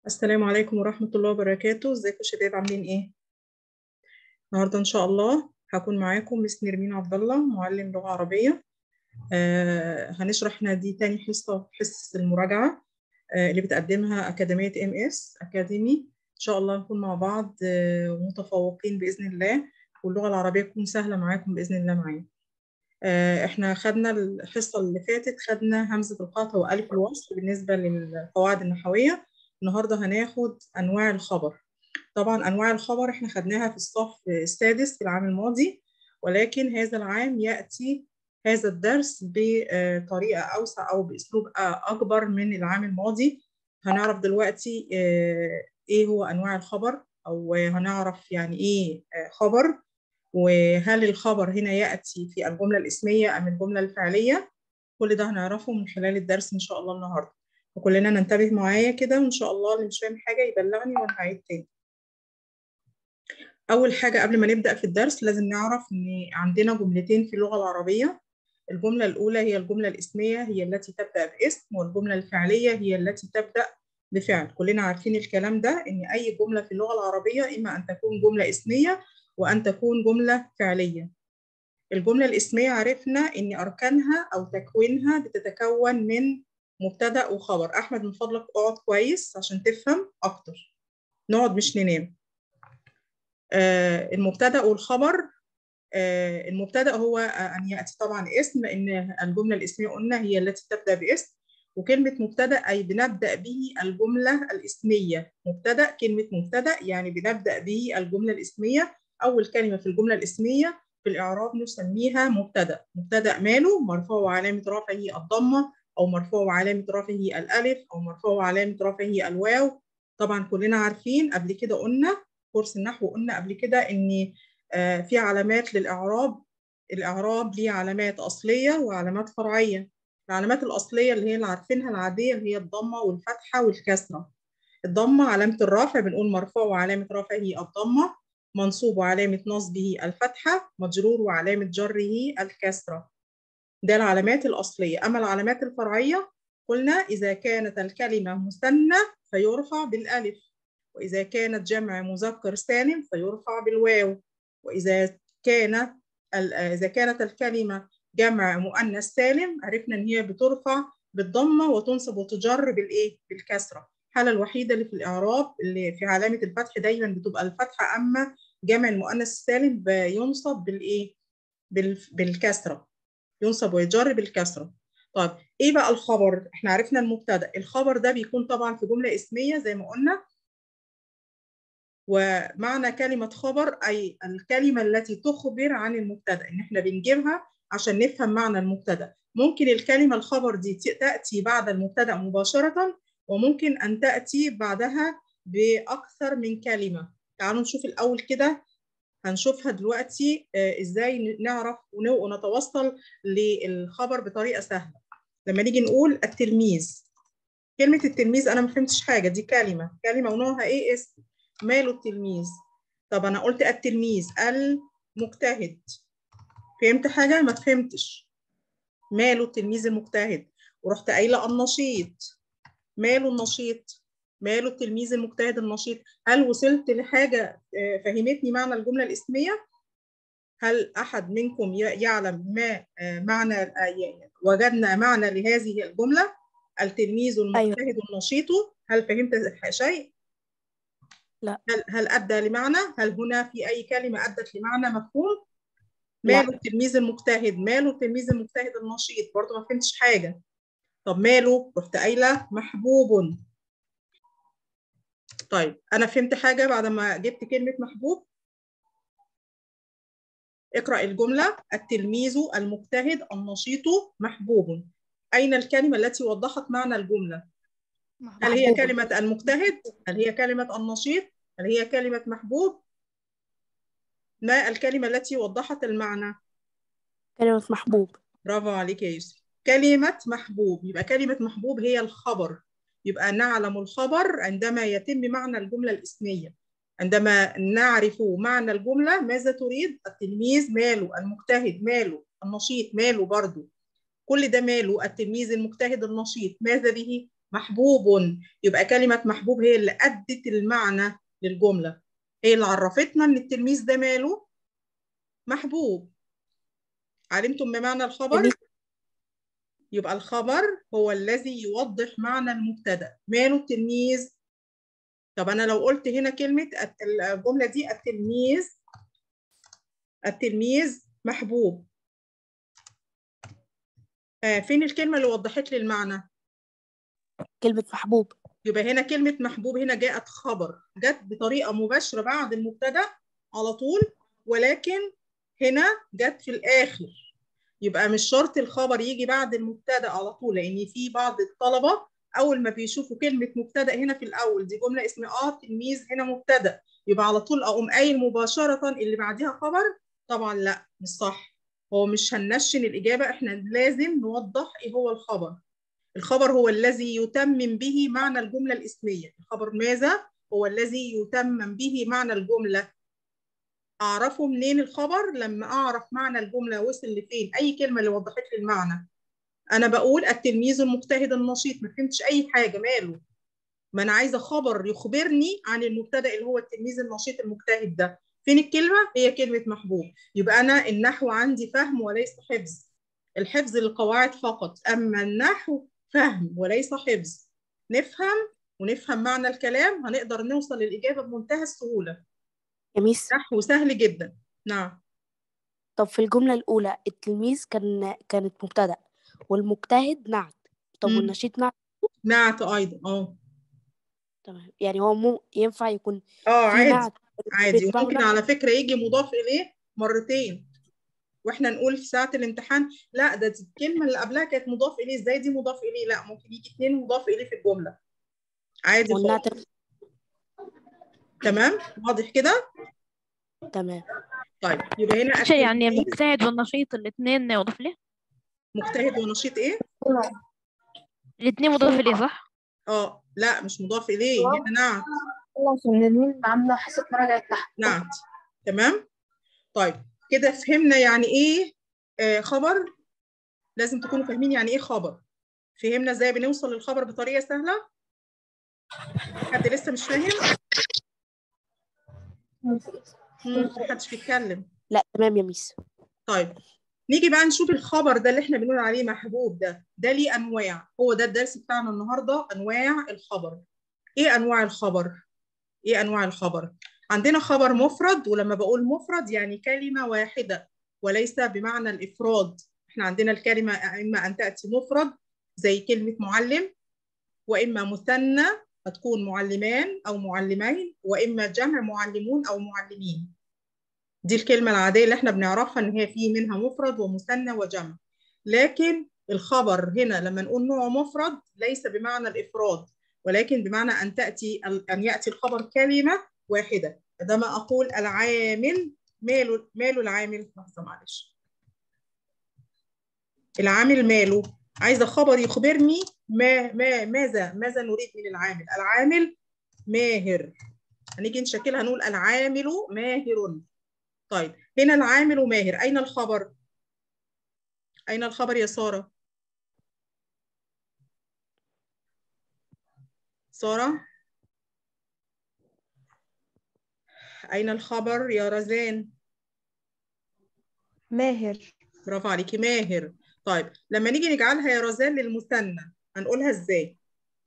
السلام عليكم ورحمة الله وبركاته ازيكم يا شباب عاملين ايه النهاردة ان شاء الله هكون معاكم مس نرمين عبد الله معلم لغة عربية آه هنشرح لنا دي تاني حصة حصة المراجعة آه اللي بتقدمها أكاديمية ام اس أكاديمي ان شاء الله نكون مع بعض آه متفوقين بإذن الله واللغة العربية تكون سهلة معاكم بإذن الله معايا آه احنا خدنا الحصة اللي فاتت خدنا همزة القطع وألف الوصل بالنسبة للقواعد النحوية النهارده هناخد انواع الخبر طبعا انواع الخبر احنا خدناها في الصف السادس في العام الماضي ولكن هذا العام ياتي هذا الدرس بطريقه اوسع او باسلوب اكبر من العام الماضي هنعرف دلوقتي ايه هو انواع الخبر او هنعرف يعني ايه خبر وهل الخبر هنا ياتي في الجمله الاسميه ام الجمله الفعليه كل ده هنعرفه من خلال الدرس ان شاء الله النهارده وكلنا ننتبه معايا كده وإن شاء الله اللي مش فاهم حاجة يبلغني وأنا هعيد تاني. أول حاجة قبل ما نبدأ في الدرس لازم نعرف إن عندنا جملتين في اللغة العربية. الجملة الأولى هي الجملة الاسمية هي التي تبدأ باسم والجملة الفعلية هي التي تبدأ بفعل. كلنا عارفين الكلام ده إن أي جملة في اللغة العربية إما أن تكون جملة اسمية وأن تكون جملة فعلية. الجملة الاسمية عرفنا إن أركانها أو تكوينها بتتكون من مبتدا وخبر احمد من فضلك اقعد كويس عشان تفهم اكتر نقعد مش ننام آه المبتدا والخبر آه المبتدا هو ان ياتي طبعا اسم لان الجمله الاسميه قلنا هي التي تبدا باسم وكلمه مبتدا اي بنبدا به الجمله الاسميه مبتدا كلمه مبتدا يعني بنبدا به الجمله الاسميه اول كلمه في الجمله الاسميه في الاعراب نسميها مبتدا مبتدا ماله مرفوع وعلامه رفعه الضمه او مرفوع وعلامه رفعه الالف او مرفوع وعلامه رفعه الواو طبعا كلنا عارفين قبل كده قلنا كورس النحو قلنا قبل كده ان في علامات للاعراب الاعراب ليه علامات اصليه وعلامات فرعيه العلامات الاصليه اللي هي اللي عارفينها العاديه اللي هي الضمه والفتحه والكسره الضمه علامه الرفع بنقول مرفوع وعلامه رفعه الضمه منصوب وعلامه نصبه الفتحه مجرور وعلامه جره الكسره ده العلامات الأصلية أما العلامات الفرعية قلنا إذا كانت الكلمة مثنى فيرفع بالألف وإذا كانت جمع مذكر سالم فيرفع بالواو وإذا كان إذا كانت الكلمة جمع مؤنث سالم عرفنا إن هي بترفع بالضمة وتنصب وتجر بالإيه؟ بالكسرة الحالة الوحيدة اللي في الإعراب اللي في علامة الفتح دايما بتبقى الفتحة أما جمع المؤنث السالم بينصب بالإيه؟ بالكسرة ينصب ويجر بالكسره طيب ايه بقى الخبر احنا عرفنا المبتدا الخبر ده بيكون طبعا في جمله اسميه زي ما قلنا ومعنى كلمه خبر اي الكلمه التي تخبر عن المبتدا ان احنا بنجيبها عشان نفهم معنى المبتدا ممكن الكلمه الخبر دي تاتي بعد المبتدا مباشره وممكن ان تاتي بعدها باكثر من كلمه تعالوا نشوف الاول كده هنشوفها دلوقتي ازاي نعرف ونتوصل للخبر بطريقه سهله لما نيجي نقول التلميذ كلمه التلميذ انا ما فهمتش حاجه دي كلمه كلمه ونوعها ايه اسم ماله التلميذ طب انا قلت التلميذ المجتهد فهمت حاجه ما فهمتش ماله التلميذ المجتهد ورحت قايله النشيط ماله النشيط ماله التلميذ المجتهد النشيط هل وصلت لحاجة فهمتني معنى الجملة الاسمية هل أحد منكم يعلم ما معنى وجدنا معنى لهذه الجملة التلميذ المجتهد أيوة. النشيط هل فهمت شيء لا هل هل أدى لمعنى هل هنا في أي كلمة أدت لمعنى مفهوم ماله التلميذ المجتهد ماله التلميذ المجتهد النشيط برضه ما فهمتش حاجة طب ماله رحت قايلة محبوب طيب انا فهمت حاجه بعد ما جبت كلمه محبوب اقرا الجمله التلميذ المجتهد النشيط محبوب اين الكلمه التي وضحت معنى الجمله هل هي كلمه المجتهد هل هي كلمه النشيط هل هي كلمه محبوب ما الكلمه التي وضحت المعنى كلمه محبوب برافو عليك يا يوسف كلمه محبوب يبقى كلمه محبوب هي الخبر يبقى نعلم الخبر عندما يتم معنى الجملة الاسمية عندما نعرف معنى الجملة ماذا تريد التلميذ ماله المجتهد ماله النشيط ماله برضه كل ده ماله التلميذ المجتهد النشيط ماذا به محبوب يبقى كلمة محبوب هي اللي أدت المعنى للجملة هي اللي عرفتنا إن التلميذ ده ماله محبوب علمتم بمعنى الخبر جميل. يبقى الخبر هو الذي يوضح معنى المبتدأ ماله التلميذ طب أنا لو قلت هنا كلمة الت- الجملة دي التلميذ التلميذ محبوب آه فين الكلمة اللي وضحت لي المعنى كلمة محبوب يبقى هنا كلمة محبوب هنا جاءت خبر جت بطريقة مباشرة بعد المبتدأ على طول ولكن هنا جت في الآخر يبقى مش شرط الخبر يجي بعد المبتدأ على طول لأن في بعض الطلبة أول ما بيشوفوا كلمة مبتدأ هنا في الأول دي جملة اسمها آه تلميذ هنا مبتدأ يبقى على طول أقوم قايل مباشرة اللي بعديها خبر طبعا لا مش صح هو مش هننشن الإجابة إحنا لازم نوضح إيه هو الخبر الخبر هو الذي يتمم به معنى الجملة الاسمية الخبر ماذا هو الذي يتمم به معنى الجملة أعرفه منين الخبر لما أعرف معنى الجملة وصل لفين أي كلمة اللي وضحت لي المعنى أنا بقول التلميذ المجتهد النشيط ما فهمتش أي حاجة ماله ما أنا عايزة خبر يخبرني عن المبتدأ اللي هو التلميذ النشيط المجتهد ده فين الكلمة هي كلمة محبوب يبقى أنا النحو عندي فهم وليس حفظ الحفظ للقواعد فقط أما النحو فهم وليس حفظ نفهم ونفهم معنى الكلام هنقدر نوصل للإجابة بمنتهى السهولة يا ميس نحو سهل جدا نعم طب في الجملة الأولى التلميذ كان كانت مبتدأ والمجتهد نعت طب مم. والنشيط نعت نعت أيضا اه تمام يعني هو مو ينفع يكون اه في عادي نعت عادي بيتبعه وممكن نعت. على فكرة يجي مضاف إليه مرتين واحنا نقول في ساعة الامتحان لا ده دي الكلمة اللي قبلها كانت مضاف إليه ازاي دي مضاف إليه لا ممكن يجي اتنين مضاف إليه في الجملة عادي خالص والنعت تمام واضح كده تمام طيب يبقى هنا شيء يعني التلميذ المجتهد والنشيط الاثنين يضاف ليه مجتهد ونشيط ايه الاثنين مضاف ليه صح اه لا مش مضاف إليه هنا نعت عشان الاثنين عاملة حصة مراجعة تحت نعت تمام طيب كده فهمنا يعني ايه آه خبر لازم تكونوا فاهمين يعني ايه خبر فهمنا ازاي بنوصل للخبر بطريقه سهله حد لسه مش فاهم مم، محدش بيتكلم لا تمام يا ميس طيب نيجي بقى نشوف الخبر ده اللي احنا بنقول عليه محبوب ده ده ليه انواع هو ده الدرس بتاعنا النهارده انواع الخبر ايه انواع الخبر ايه انواع الخبر عندنا خبر مفرد ولما بقول مفرد يعني كلمه واحده وليس بمعنى الافراد احنا عندنا الكلمه اما ان تاتي مفرد زي كلمه معلم واما مثنى هتكون معلمان او معلمين واما جمع معلمون او معلمين دي الكلمة العادية اللي احنا بنعرفها ان هي في منها مفرد ومثنى وجمع لكن الخبر هنا لما نقول نوع مفرد ليس بمعنى الإفراد ولكن بمعنى أن تأتي أن يأتي الخبر كلمة واحدة عندما أقول العامل ماله ماله العامل لحظة معلش العامل ماله عايزة خبر يخبرني ما ما ماذا ماذا نريد من العامل العامل ماهر هنيجي نشكلها نقول العامل ماهر طيب هنا العامل ماهر أين الخبر؟ أين الخبر يا سارة؟ سارة؟ أين الخبر يا رزان؟ ماهر برافو عليكي ماهر طيب لما نيجي نجعلها يا رزان للمثنى هنقولها ازاي؟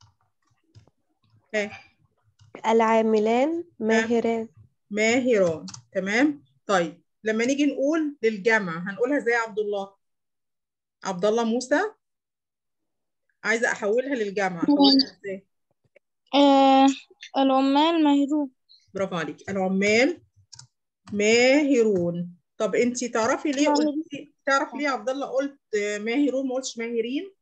ها العاملان ماهران ماهران تمام؟ طيب لما نيجي نقول للجمع هنقولها ازاي يا عبد الله؟ عبد الله موسى عايزة أحولها للجمع أحولها ازاي؟ آه العمال ماهرون برافو عليك العمال ماهرون طب انت تعرفي ليه قلتي تعرف ليه يا عبد الله قلت ماهرون ما قلتش ماهرين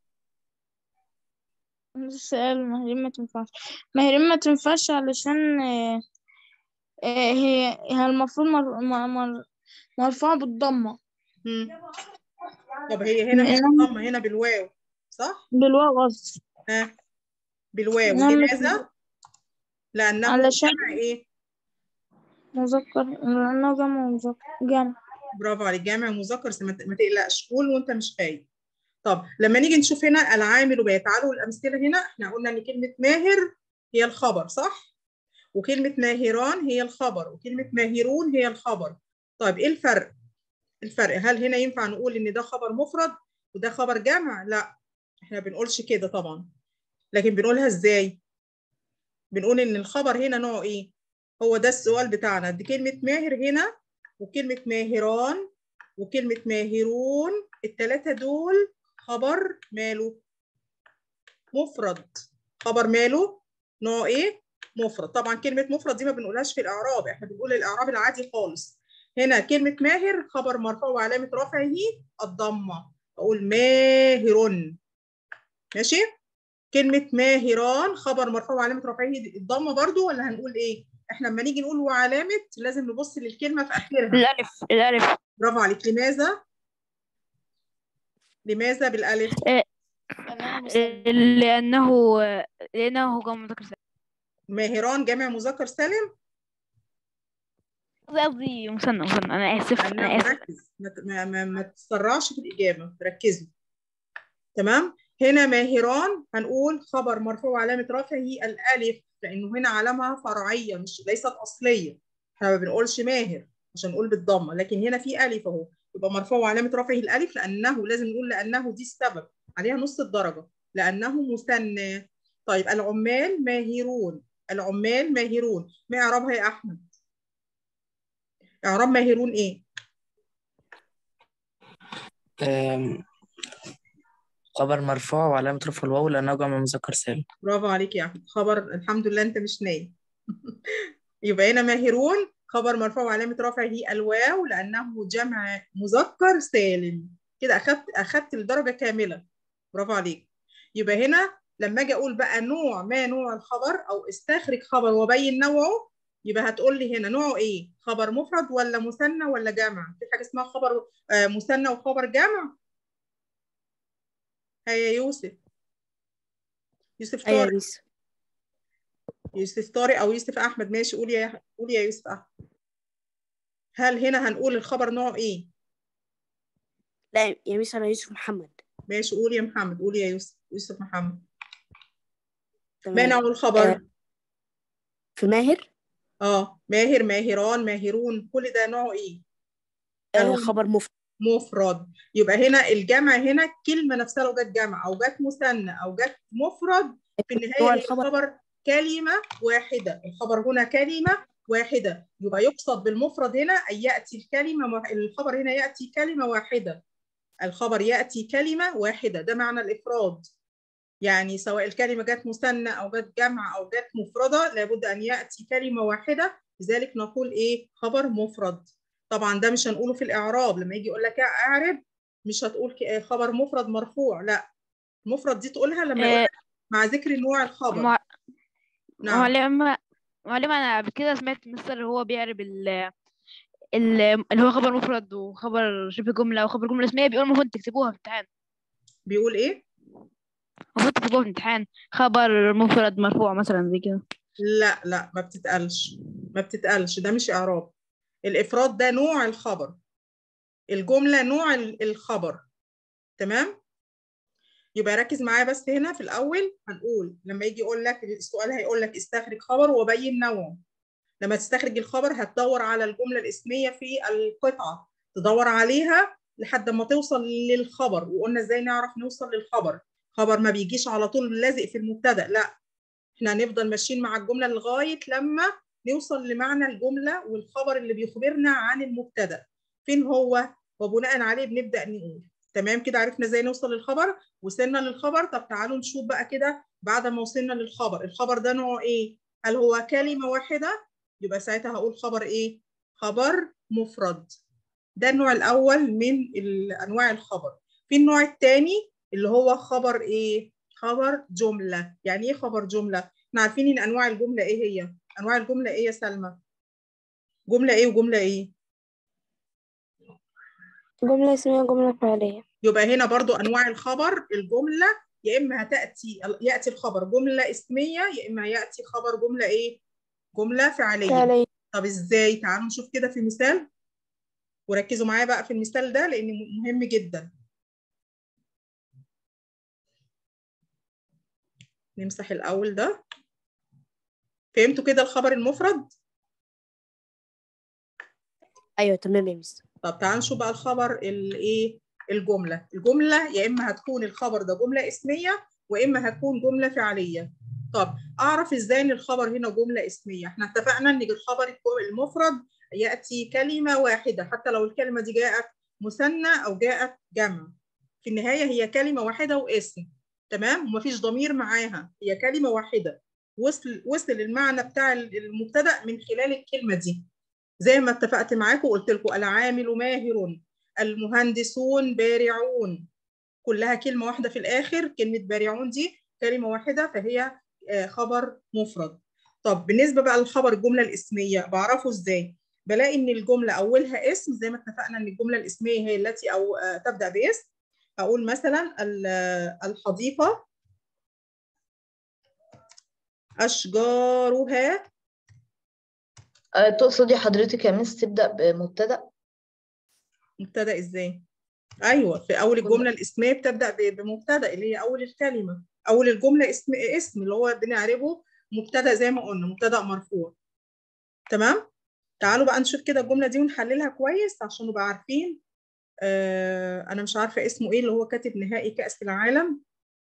السؤال ماهرين ما تنفعش ماهرين ما تنفعش علشان آه آه هي هي المفروض مر... مر... مر... مرفوعة بالضمة مم. طب هي هنا مش لأن- بالضمة هنا بالواو صح بالواو قصدي ها بالواو نعم. لماذا لأنه علشان جمع ايه مذكر لأنه جمع مذكر جمع برافو عليك جامع مذكر بس ما ت- ما تقلقش قول وانت مش خايف طب لما نيجي نشوف هنا العامل وبيتعالوا الامثله هنا احنا قلنا ان كلمه ماهر هي الخبر صح وكلمه ماهران هي الخبر وكلمه ماهرون هي الخبر طيب ايه الفرق الفرق هل هنا ينفع نقول ان ده خبر مفرد وده خبر جمع لا احنا بنقولش كده طبعا لكن بنقولها ازاي بنقول ان الخبر هنا نوعه ايه هو ده السؤال بتاعنا دي كلمه ماهر هنا وكلمه ماهران وكلمه ماهرون الثلاثه دول خبر ماله مفرد خبر ماله نوع ايه مفرد طبعا كلمه مفرد دي ما بنقولهاش في الاعراب احنا بنقول الاعراب العادي خالص هنا كلمه ماهر خبر مرفوع وعلامه رفعه الضمه اقول ماهر ماشي كلمه ماهران خبر مرفوع وعلامه رفعه الضمه برضو ولا هنقول ايه احنا لما نيجي نقول وعلامه لازم نبص للكلمه في اخرها الألف الألف برافو عليك لماذا لماذا بالالف لأنه لأنه جمع مذكر سالم ماهران جمع مذكر سالم قصدي قصدي مثنى مثنى أنا آسف أنا أنا آسف مركز ما ت- ما ما, ما تسرعش في الإجابة ركزوا تمام هنا ماهران هنقول خبر مرفوع علامة رفعه الألف لأنه هنا علامة فرعية مش ليست أصلية احنا ما بنقولش ماهر عشان نقول بالضمة لكن هنا في ألف أهو يبقى مرفوع علامة رفعه الألف لأنه لازم نقول لأنه دي السبب عليها نص الدرجة لأنه مثنى طيب العمال ماهرون العمال ماهرون ما إعرابها يا أحمد؟ إعراب ماهرون إيه؟ آم، خبر مرفوع وعلامة رفع الواو لأنه جمع مذكر سالم برافو عليك يا احمد خبر الحمد لله انت مش نايم يبقى هنا ماهرون خبر مرفوع وعلامة رفعه الواو لأنه جمع مذكر سالم كده أخدت أخدت الدرجة كاملة برافو عليك يبقى هنا لما أجي أقول بقى نوع ما نوع الخبر أو استخرج خبر وبين نوعه يبقى هتقول لي هنا نوعه إيه؟ خبر مفرد ولا مثنى ولا جمع؟ في حاجة اسمها خبر آه، مثنى وخبر جمع؟ هيا يوسف يوسف ايوه يا طارق ميس يوسف طارق او يوسف احمد ماشي قول يا قول يا يوسف احمد هل هنا هنقول الخبر نوع ايه لا يا ميس انا يوسف محمد ماشي قول يا محمد قول يا يوسف يوسف محمد ما تمام نوع الخبر آه. في ماهر اه ماهر ماهران ماهرون كل ده نوعه ايه هل آه هو خبر مفرد مفرد يبقى هنا الجمع هنا الكلمه نفسها لو جت جمع او جت مثنى او جت مفرد في نوع النهايه هي الخبر الخبر كلمه واحده الخبر هنا كلمه واحده يبقى يقصد بالمفرد هنا ان ياتي الكلمه وا- الخبر هنا ياتي كلمه واحده الخبر ياتي كلمه واحده ده معنى الافراد يعني سواء الكلمه جت مثنى او جت جمع او جت مفرده لابد ان ياتي كلمه واحده لذلك نقول ايه خبر مفرد طبعا ده مش هنقوله في الاعراب لما يجي يقول لك اعرب مش هتقول ك- خبر مفرد مرفوع لا المفرد دي تقولها لما يقول آه، لك مع ذكر نوع الخبر مع- نعم معلم معلم أنا قبل كده سمعت مستر هو بيعرب ال ال- اللي هو خبر مفرد وخبر شبه جملة وخبر جملة اسمية بيقول المفروض تكتبوها في الامتحان بيقول ايه المفروض تكتبوها في الامتحان خبر مفرد مرفوع مثلا زي كده لا لا ما بتتقالش ما بتتقالش ده مش اعراب الافراد ده نوع الخبر الجمله نوع ال- الخبر تمام يبقى ركز معايا بس هنا في الاول هنقول لما يجي يقول لك السؤال هيقول لك استخرج خبر وبين نوعه لما تستخرج الخبر هتدور على الجمله الاسميه في القطعه تدور عليها لحد ما توصل للخبر وقلنا ازاي نعرف نوصل للخبر خبر ما بيجيش على طول لازق في المبتدا لا احنا هنفضل ماشيين مع الجمله لغايه لما نوصل لمعنى الجمله والخبر اللي بيخبرنا عن المبتدا فين هو وبناء عليه بنبدا نقول تمام كده عرفنا ازاي نوصل للخبر وصلنا للخبر طب تعالوا نشوف بقى كده بعد ما وصلنا للخبر الخبر ده نوعه ايه هل هو كلمه واحده يبقى ساعتها هقول خبر ايه خبر مفرد ده النوع الاول من ال- انواع الخبر في النوع الثاني اللي هو خبر ايه خبر جمله يعني ايه خبر جمله احنا عارفين ان انواع الجمله ايه هي انواع الجمله ايه يا سلمى جمله ايه وجمله ايه جملة اسمية وجملة فعلية يبقى هنا برضو انواع الخبر الجمله يا اما هتاتي ياتي الخبر جمله اسميه يا اما ياتي خبر جمله ايه جمله فعليه فعلية طب ازاي تعالوا نشوف كده في مثال وركزوا معايا بقى في المثال ده لان مهم جدا نمسح الأول ده فهمتوا كده الخبر المفرد ايوه تمام يا مس طب تعالوا نشوف بقى الخبر الايه الجملة الجملة يا إما هتكون الخبر ده جملة اسمية وإما هتكون جملة فعلية طب أعرف إزاي إن الخبر هنا جملة اسمية إحنا اتفقنا إن الخبر المفرد يأتي كلمة واحدة حتى لو الكلمة دي جاءت مثنى أو جاءت جمع في النهاية هي كلمة واحدة واسم تمام ومفيش ضمير معاها هي كلمة واحدة وصل وصل المعنى بتاع المبتدأ من خلال الكلمة دي زي ما اتفقت معاكم وقلت لكم العامل ماهر المهندسون بارعون كلها كلمة واحدة في الآخر كلمة بارعون دي كلمة واحدة فهي خبر مفرد طب بالنسبة بقى للخبر الجملة الاسمية بعرفه ازاي؟ بلاقي ان الجملة أولها اسم زي ما اتفقنا ان الجملة الاسمية هي التي أو تبدأ باسم أقول مثلا الحديقة أشجارها أه، تقصدي حضرتك يا مس تبدأ بمبتدأ مبتدأ ازاي؟ ايوه في اول جملة. الجمله الاسميه بتبدا ب- بمبتدا اللي هي اول الكلمه اول الجمله اسم اسم اللي هو بنعربه مبتدا زي ما قلنا مبتدا مرفوع تمام تعالوا بقى نشوف كده الجمله دي ونحللها كويس عشان نبقى عارفين آه انا مش عارفه اسمه ايه اللي هو كاتب نهائي كاس العالم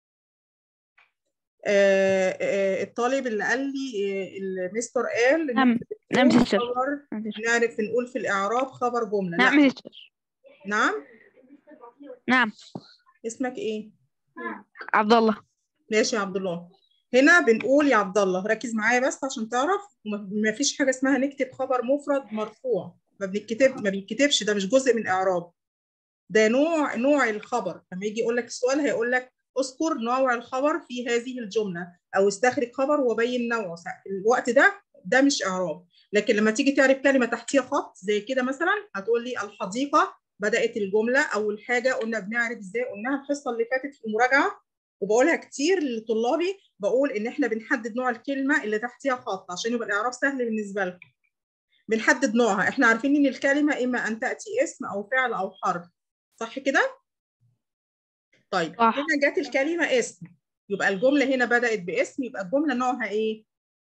آه آه الطالب اللي قال لي آه المستر قال إن نعم نعم نقول مستر خبر مستر. نعرف نقول في الاعراب خبر جمله نعم لا مستر نعم نعم اسمك ايه عبد الله ماشي يا عبد الله هنا بنقول يا عبد الله ركز معايا بس عشان تعرف ما فيش حاجه اسمها نكتب خبر مفرد مرفوع ما بنكتب ما بيتكتبش ده مش جزء من اعراب ده نوع نوع الخبر لما يجي يقول لك السؤال هيقول لك اذكر نوع الخبر في هذه الجمله او استخرج خبر وبين نوعه في الوقت ده ده مش اعراب لكن لما تيجي تعرف كلمه تحتيها خط زي كده مثلا هتقول لي الحديقه بدات الجمله اول حاجه قلنا بنعرف ازاي قلناها الحصه اللي فاتت في المراجعه وبقولها كتير لطلابي بقول ان احنا بنحدد نوع الكلمه اللي تحتيها خط عشان يبقى الاعراب سهل بالنسبه لكم بنحدد نوعها احنا عارفين ان الكلمه اما ان تاتي اسم او فعل او حرف صح كده طيب صح. هنا جت الكلمه اسم يبقى الجمله هنا بدات باسم يبقى الجمله نوعها ايه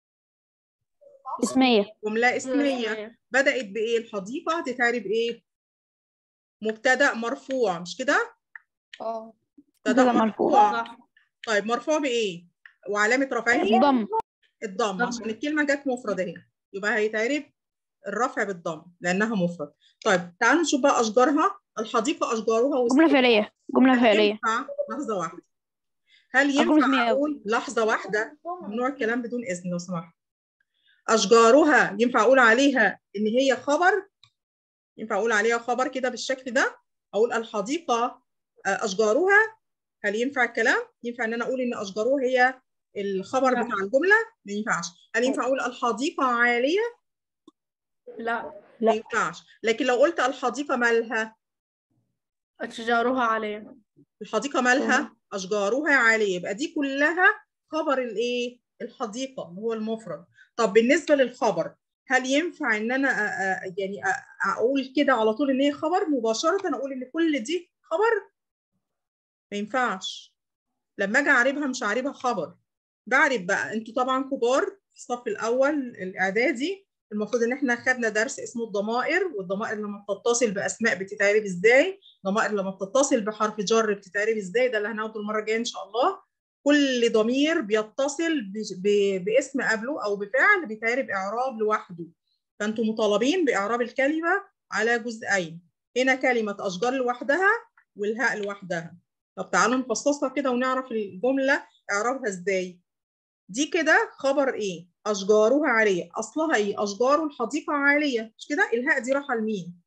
اسمية جمله اسميه بدات بايه الحديقه هتتعرب ايه مبتدا مرفوع مش كده اه مبتدا مبتدأ مرفوع. مرفوع طيب مرفوع بايه وعلامه رفعه ضم الضم عشان الكلمه جت مفرده اهي يبقى هيتعرب الرفع بالضم لانها مفرد طيب تعالوا نشوف بقى اشجارها الحديقه اشجارها جملة فعلية جملة هل فعلية ينفع لحظه واحده هل أقول ينفع اسمي أوي. اقول لحظه واحده ممنوع الكلام بدون اذن لو سمحت اشجارها ينفع اقول عليها ان هي خبر ينفع اقول عليها خبر كده بالشكل ده اقول الحديقه آه، اشجارها هل ينفع الكلام ينفع ان انا اقول ان اشجارها هي الخبر بتاع الجمله ما ينفعش هل ينفع اقول الحديقه عاليه لا ما لا. ينفعش لكن لو قلت الحديقه مالها أشجارها عليه الحديقه مالها اشجارها عاليه يبقى دي كلها خبر الايه الحديقه اللي هو المفرد طب بالنسبه للخبر هل ينفع ان انا أ- أ- يعني أ- اقول كده على طول ان هي خبر مباشره اقول ان كل دي خبر ما ينفعش لما اجي اعربها مش هعربها خبر بعرب بقى انتوا طبعا كبار في الصف الاول الاعدادي المفروض ان احنا خدنا درس اسمه الضمائر والضمائر لما بتتصل باسماء بتتعرب ازاي ضمائر لما بتتصل بحرف جر بتتعرب ازاي ده اللي هناخده المره الجايه ان شاء الله كل ضمير بيتصل ب- ب- باسم قبله او بفعل بيتعرب اعراب لوحده فانتم مطالبين باعراب الكلمه على جزئين هنا كلمه اشجار لوحدها والهاء لوحدها طب تعالوا نفصصها كده ونعرف الجمله اعرابها ازاي دي كده خبر ايه اشجارها عاليه اصلها ايه اشجار الحديقه عاليه مش كده الهاء دي رايحه لمين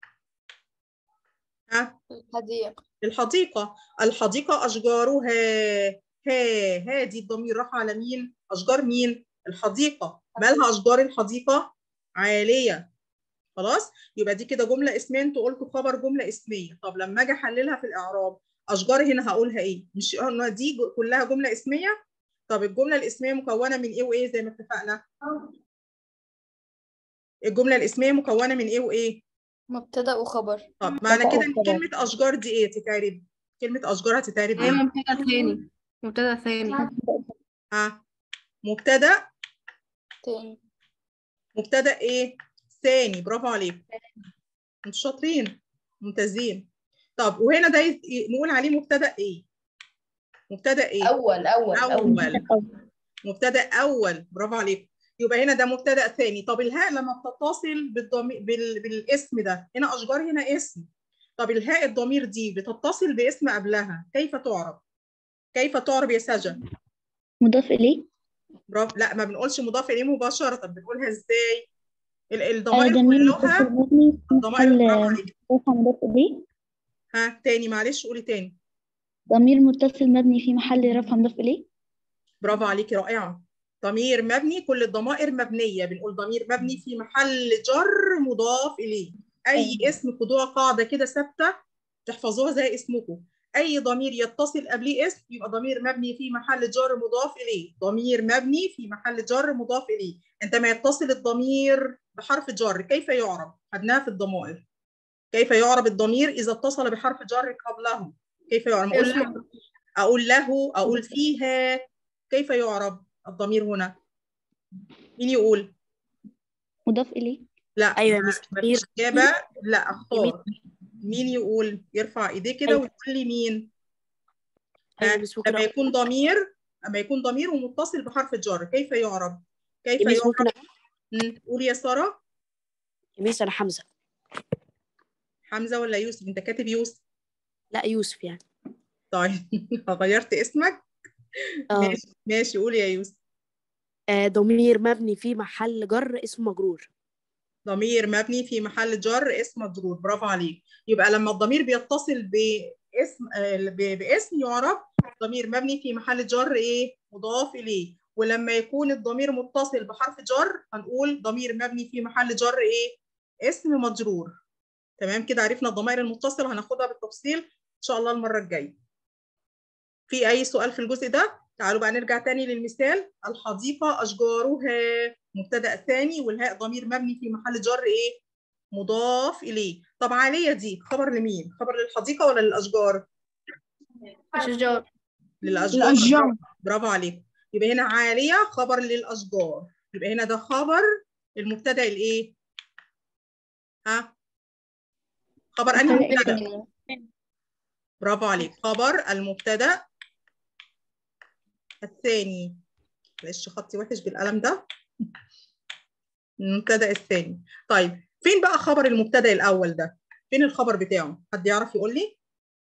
ها الحديقة الحديقة الحديقة أشجارها ها ها دي الضمير راح على مين؟ أشجار مين؟ الحديقة مالها أشجار الحديقة؟ عالية خلاص؟ يبقى دي كده جملة اسمية انتوا قلتوا خبر جملة اسمية طب لما أجي أحللها في الإعراب أشجار هنا هقولها إيه؟ مش قلنا دي ج- كلها جملة اسمية؟ طب الجملة الاسمية مكونة من إيه وإيه زي ما اتفقنا؟ الجملة الاسمية مكونة من إيه وإيه؟ مبتدأ وخبر طب معنى كده إن وخبر. كلمة أشجار دي إيه تتعرب؟ كلمة أشجار هتتعرب هي إيه؟ مبتدأ ثاني مبتدأ ثاني ها مبتدأ تاني مبتدأ ايه ثاني برافو عليك انتوا شاطرين ممتازين طب وهنا ده يت- نقول عليه مبتدأ ايه مبتدأ ايه أول أول أول أول مبتدأ أول برافو عليك يبقى هنا ده مبتدأ ثاني طب الهاء لما بتتصل بالضمير بال... بالاسم ده هنا أشجار هنا اسم طب الهاء الضمير دي بتتصل باسم قبلها كيف تعرب كيف تعرب يا سجا مضاف إليه برافو لا ما بنقولش مضاف إليه مباشرة بنقولها إزاي ال- آه، الضمائر ضمير كلها متصل مبني في الضمائر محل برافو عليك رفع مضاف إليه ها تاني معلش قولي تاني ضمير متصل مبني في محل رفع مضاف إليه برافو عليكي رائعة ضمير مبني كل الضمائر مبنية بنقول ضمير مبني في محل جر مضاف إليه أي اسم خدوها قاعدة كده ثابتة تحفظوها زي اسمكم أي ضمير يتصل قبليه اسم يبقى ضمير مبني في محل جر مضاف إليه ضمير مبني في محل جر مضاف إليه عندما يتصل الضمير بحرف جر كيف يعرب؟ خدناها في الضمائر كيف يعرب الضمير إذا اتصل بحرف جر قبله كيف يعرب؟ ما أقولش أقول له أقول فيها كيف يعرب الضمير هنا؟ مين يقول؟ مضاف إليه لا أيوة يا ما- مس ما فيش إجابة لا جميل. اختار مين يقول يرفع ايديه كده أيوة. ويقول لي مين أيوة ها، يا مس ممكن لما أقول يكون ضمير لما يكون ضمير ومتصل بحرف الجر كيف يعرب كيف يا مس ممكن يعرب أقول مم، قولي يا سارة يا مس أنا حمزة حمزة ولا يوسف انت كاتب يوسف لا يوسف يعني طيب غيرت اسمك اه ماشي ماشي قولي يا يوسف آه، ضمير مبني في محل جر اسمه مجرور ضمير مبني في محل جر اسم مجرور برافو عليك يبقى لما الضمير بيتصل باسم آه، ب- باسم يعرب ضمير مبني في محل جر ايه مضاف اليه ولما يكون الضمير متصل بحرف جر هنقول ضمير مبني في محل جر ايه اسم مجرور تمام كده عرفنا الضمائر المتصله هناخدها بالتفصيل ان شاء الله المره الجايه في اي سؤال في الجزء ده تعالوا بقى نرجع تاني للمثال الحديقه اشجارها مبتدا ثاني والهاء ضمير مبني في محل جر ايه مضاف اليه طب عاليه دي خبر لمين خبر للحديقه ولا للاشجار أشجار للاشجار الأشجار. برافو- برافو عليك يبقى هنا عاليه خبر للاشجار يبقى هنا ده خبر المبتدا الايه ها خبر انهي مبتدا برافو عليك خبر المبتدا الثاني معلش خطي وحش بالقلم ده المبتدا الثاني طيب فين بقى خبر المبتدا الاول ده فين الخبر بتاعه حد يعرف يقول لي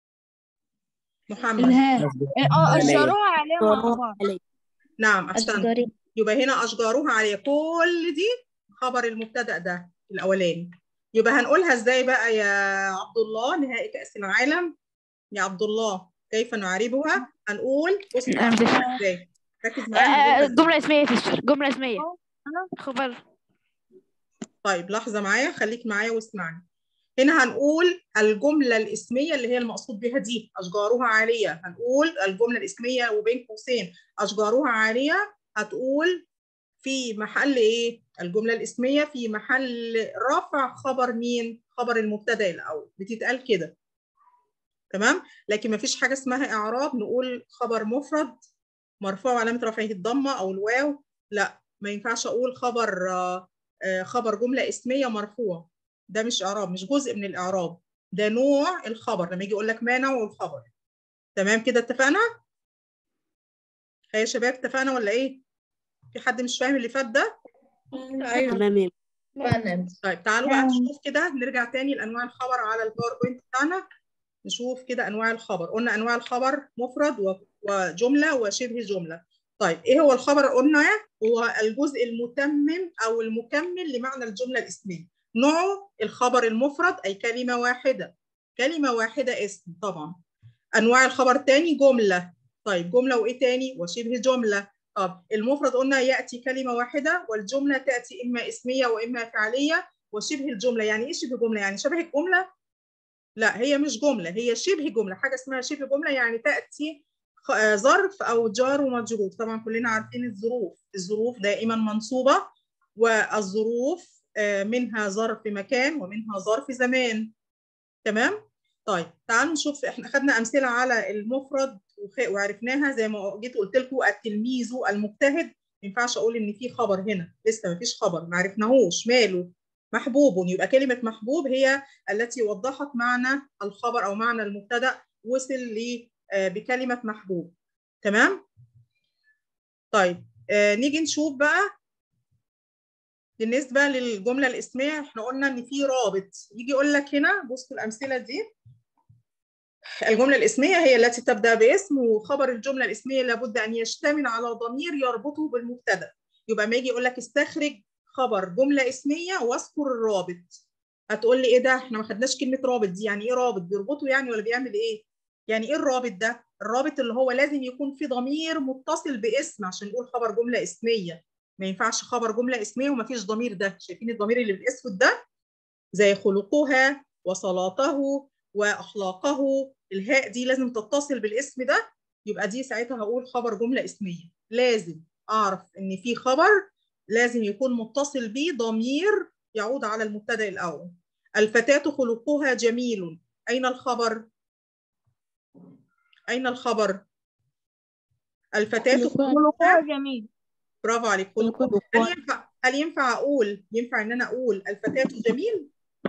محمد الهاء اه عليا. أشجارها عليها مع جروها بعض عليه نعم احسنت أشجاري يبقى هنا اشجارها عليه كل دي خبر المبتدا ده الاولاني يبقى هنقولها ازاي بقى يا عبد الله نهائي كاس العالم يا عبد الله كيف نعربها هنقول بص نعم. ازاي ركز آه، معايا آه، جملة اسمية تشتر جملة اسمية خبر طيب لحظة معايا خليك معايا واسمعني هنا هنقول الجملة الاسمية اللي هي المقصود بها دي أشجارها عالية هنقول الجملة الاسمية وبين قوسين أشجارها عالية هتقول في محل إيه؟ الجملة الاسمية في محل رفع خبر مين؟ خبر المبتدأ الأول بتتقال كده تمام؟ لكن مفيش حاجة اسمها إعراب نقول خبر مفرد مرفوع علامة رفعه الضمة أو الواو لا ما ينفعش أقول خبر آه، آه، خبر جملة اسمية مرفوع ده مش إعراب مش جزء من الإعراب ده نوع الخبر لما يجي يقول لك ما نوع الخبر تمام كده اتفقنا؟ يا شباب اتفقنا ولا إيه؟ في حد مش فاهم اللي فات ده؟ أيوة تمام يا فعلا طيب تعالوا بقى نشوف كده نرجع تاني لأنواع الخبر على الباوربوينت بتاعنا نشوف كده أنواع الخبر قلنا أنواع الخبر مفرد و- وجملة وشبه جملة طيب إيه هو الخبر قلنا هو الجزء المتمم أو المكمل لمعنى الجملة الاسمية نوعه الخبر المفرد أي كلمة واحدة كلمة واحدة اسم طبعا أنواع الخبر تاني جملة طيب جملة وإيه تاني وشبه جملة طب المفرد قلنا يأتي كلمة واحدة والجملة تأتي إما اسمية وإما فعلية وشبه الجملة يعني إيه شبه جملة يعني شبه الجملة لا هي مش جملة هي شبه جملة حاجة اسمها شبه جملة يعني تأتي خ- آه، ظرف أو جار ومجرور طبعا كلنا عارفين الظروف الظروف دائما منصوبة والظروف آه، منها ظرف مكان ومنها ظرف زمان تمام طيب تعالوا نشوف احنا خدنا أمثلة على المفرد وخ- وعرفناها زي ما جيت قلت لكم التلميذ المجتهد ما ينفعش اقول ان في خبر هنا لسه ما فيش خبر ما عرفناهوش ماله محبوب يبقى كلمه محبوب هي التي وضحت معنى الخبر او معنى المبتدا وصل ل آه، بكلمه محبوب تمام طيب آه، نيجي نشوف بقى بالنسبه للجمله الاسميه احنا قلنا ان في رابط يجي يقول لك هنا بصوا الامثله دي الجملة الاسمية هي التي تبدأ باسم وخبر الجملة الاسمية لابد أن يشتمل على ضمير يربطه بالمبتدأ يبقى ما يجي يقول لك استخرج خبر جملة اسمية واذكر الرابط هتقول لي ايه ده احنا ما خدناش كلمة رابط دي يعني ايه رابط بيربطه يعني ولا بيعمل ايه يعني ايه الرابط ده الرابط اللي هو لازم يكون في ضمير متصل باسم عشان نقول خبر جملة اسمية ما ينفعش خبر جملة اسمية وما فيش ضمير ده شايفين الضمير اللي بالاسود ده زي خلقها وصلاته واخلاقه الهاء دي لازم تتصل بالاسم ده يبقى دي ساعتها هقول خبر جمله اسميه لازم اعرف ان في خبر لازم يكون متصل بيه ضمير يعود على المبتدا الاول الفتاه خلقها جميل اين الخبر اين الخبر الفتاه خلقها خلقها جميل برافو عليك خلقها هل ينفع هل ينفع اقول ينفع ان انا اقول الفتاه جميل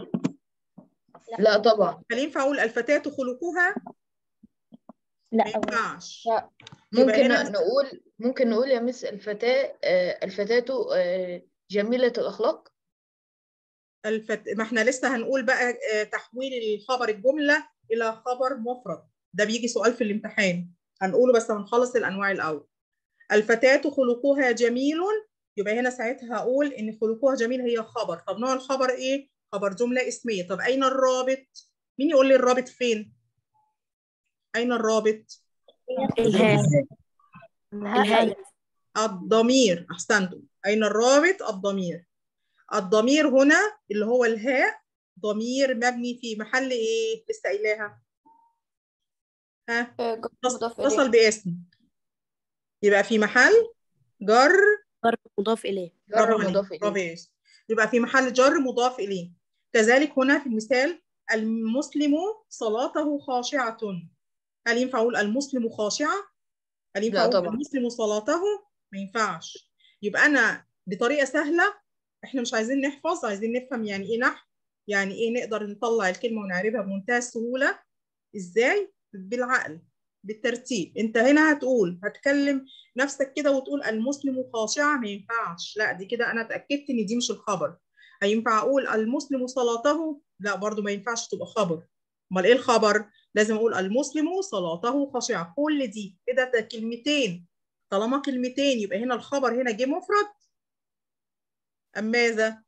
لا طبعا هل ينفع اقول الفتاه خلقها لا ما ينفعش لا. يبقى ممكن هنا- نقول ممكن نقول يا مس الفتاة آه، الفتاة آه، جميلة الأخلاق الفت... ما احنا لسه هنقول بقى آه، تحويل الخبر الجملة إلى خبر مفرد ده بيجي سؤال في الامتحان هنقوله بس هنخلص الأنواع الأول الفتاة خلقها جميل يبقى هنا ساعتها هقول إن خلقها جميل هي خبر طب نوع الخبر إيه؟ خبر جملة اسمية طب أين الرابط؟ مين يقول لي الرابط فين؟ أين الرابط؟ الهاء الهاء الضمير أحسنتم أين الرابط؟ الضمير الضمير هنا اللي هو الهاء ضمير مبني في محل إيه؟ لسه قايلاها ها آه، جر مضاف إليه اتصل باسم يبقى في محل جر جر مضاف إليه برافو جر عليك، مضاف برافو إليه يا يوسف. يبقى في محل جر مضاف إليه كذلك هنا في المثال المسلم صلاته خاشعة هل ينفع أقول المسلم خاشعة؟ هل ينفع لا أقول طبعا. المسلم صلاته؟ ما ينفعش يبقى أنا بطريقة سهلة إحنا مش عايزين نحفظ عايزين نفهم يعني إيه نحو يعني إيه نقدر نطلع الكلمة ونعربها بمنتهى السهولة إزاي؟ بالعقل بالترتيب انت هنا هتقول هتكلم نفسك كده وتقول المسلم خاشعة ما ينفعش لا دي كده انا اتاكدت ان دي مش الخبر هينفع اقول المسلم صلاته لا برضو ما ينفعش تبقى خبر امال ايه الخبر لازم اقول المسلم صلاته خاشعة كل دي كده ده كلمتين طالما كلمتين يبقى هنا الخبر هنا جه مفرد ام ماذا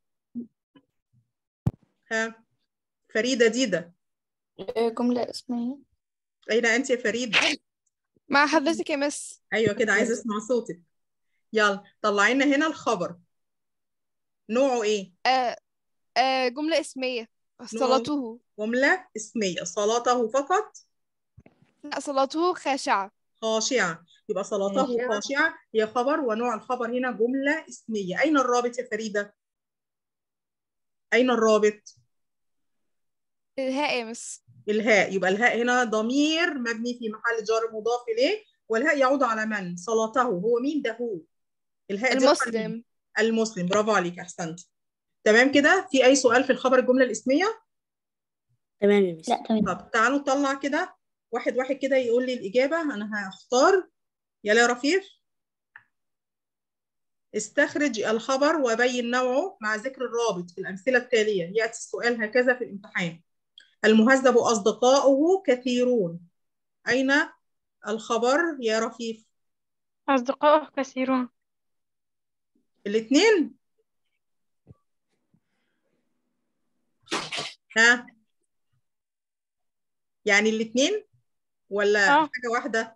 ها فريدة ديدة آه، جملة اسمية اين انت يا فريدة مع حضرتك يا مس ايوه كده عايزه اسمع صوتك يلا طلعي لنا هنا الخبر نوعه ايه آه آه جملة اسمية صلاته جمله اسميه صلاته فقط لا صلاته خاشعة خاشعه يبقى صلاته خاشعة. خاشعه هي خبر ونوع الخبر هنا جمله اسميه اين الرابط يا فريده اين الرابط الهاء يا مس الهاء يبقى الهاء هنا ضمير مبني في محل جر مضاف اليه والهاء يعود على من صلاته هو مين ده هو الهاء دي رقم مين؟ المسلم المسلم برافو عليك احسنت تمام كده في اي سؤال في الخبر الجمله الاسميه تمام يا مس لا تمام طب تعالوا نطلع كده واحد واحد كده يقول لي الإجابة أنا هختار يلا يا رفيف استخرج الخبر وبين نوعه مع ذكر الرابط في الأمثلة التالية يأتي السؤال هكذا في الامتحان المهذب أصدقاؤه كثيرون أين الخبر يا رفيف أصدقائه كثيرون الاثنين ها يعني الاثنين ولا آه. حاجة واحدة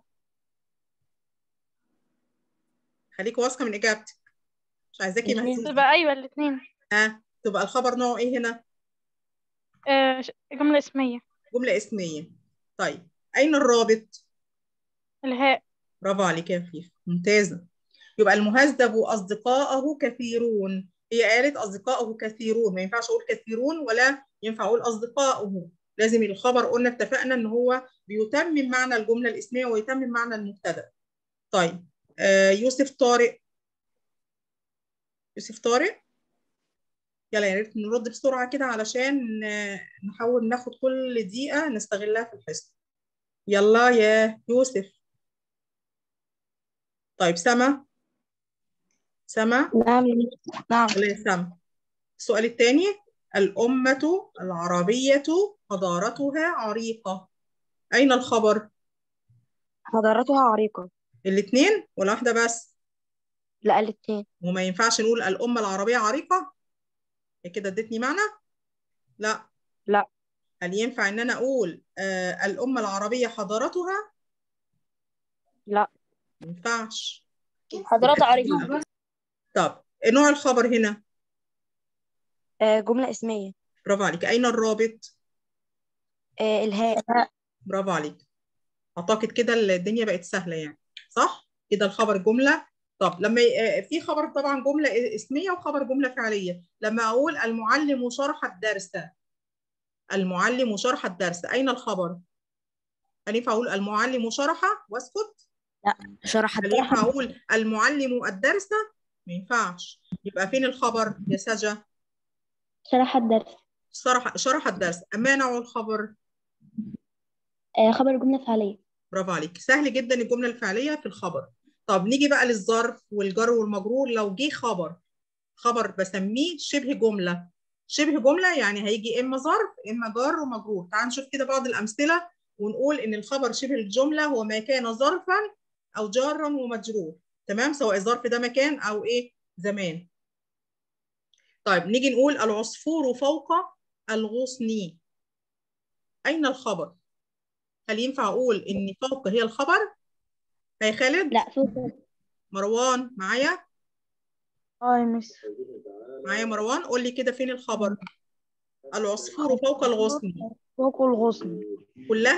خليك واثقة من إجابتك مش عايزاكي الاتنين. مهزوزة تبقى أيوة الاتنين ها تبقى الخبر نوعه إيه هنا آه ش- جملة اسمية جملة اسمية طيب أين الرابط الهاء برافو عليك يا رفيف ممتازة يبقى المهذب أصدقاءه كثيرون هي قالت أصدقاءه كثيرون ما ينفعش أقول كثيرون ولا ينفع أقول أصدقاؤه لازم الخبر قلنا اتفقنا ان هو بيتمم معنى الجمله الاسميه ويتمم معنى المبتدا طيب آه يوسف طارق يوسف طارق يلا يا ريت نرد بسرعه كده علشان آه، نحاول ناخد كل دقيقه نستغلها في الحصه يلا يا يوسف طيب سما سما نعم نعم ولا يا سما السؤال الثاني الأمة العربية حضارتها عريقة أين الخبر؟ حضارتها عريقة الاثنين ولا واحدة بس؟ لا الاتنين وما ينفعش نقول الأمة العربية عريقة؟ هي كده ادتني معنى؟ لا لا هل ينفع إن أنا أقول آه الأمة العربية حضارتها؟ لا ما ينفعش حضرات عريقة طب نوع الخبر هنا آه جملة اسمية برافو عليك أين الرابط؟ آه الهاء برافو عليك أعتقد كده الدنيا بقت سهلة يعني صح؟ كده الخبر جملة طب لما ي- آه، في خبر طبعا جملة اسمية وخبر جملة فعلية لما أقول المعلم شرح الدرس المعلم شرح الدرس أين الخبر؟ هل ينفع أقول المعلم شرح واسكت؟ شرح هل الدرس ينفع أقول المعلم الدرس؟ ما ينفعش يبقى فين الخبر يا سجا؟ شرح الدرس شرح شرح الدرس أما نوع الخبر آه خبر جملة فعلية برافو عليك سهل جدا الجملة الفعلية في الخبر طب نيجي بقى للظرف والجر والمجرور لو جه خبر خبر بسميه شبه جملة شبه جملة يعني هيجي إما ظرف إما جر ومجرور تعال نشوف كده بعض الأمثلة ونقول إن الخبر شبه الجملة هو ما كان ظرفا أو جارا ومجرور تمام سواء الظرف ده مكان أو إيه زمان طيب نيجي نقول العصفور فوق الغصن أين الخبر؟ هل ينفع أقول إن فوق هي الخبر؟ هي خالد؟ لا فوق مروان معايا؟ اه يا مس معايا مروان قول لي كده فين الخبر؟ العصفور فوق الغصن فوق الغصن كلها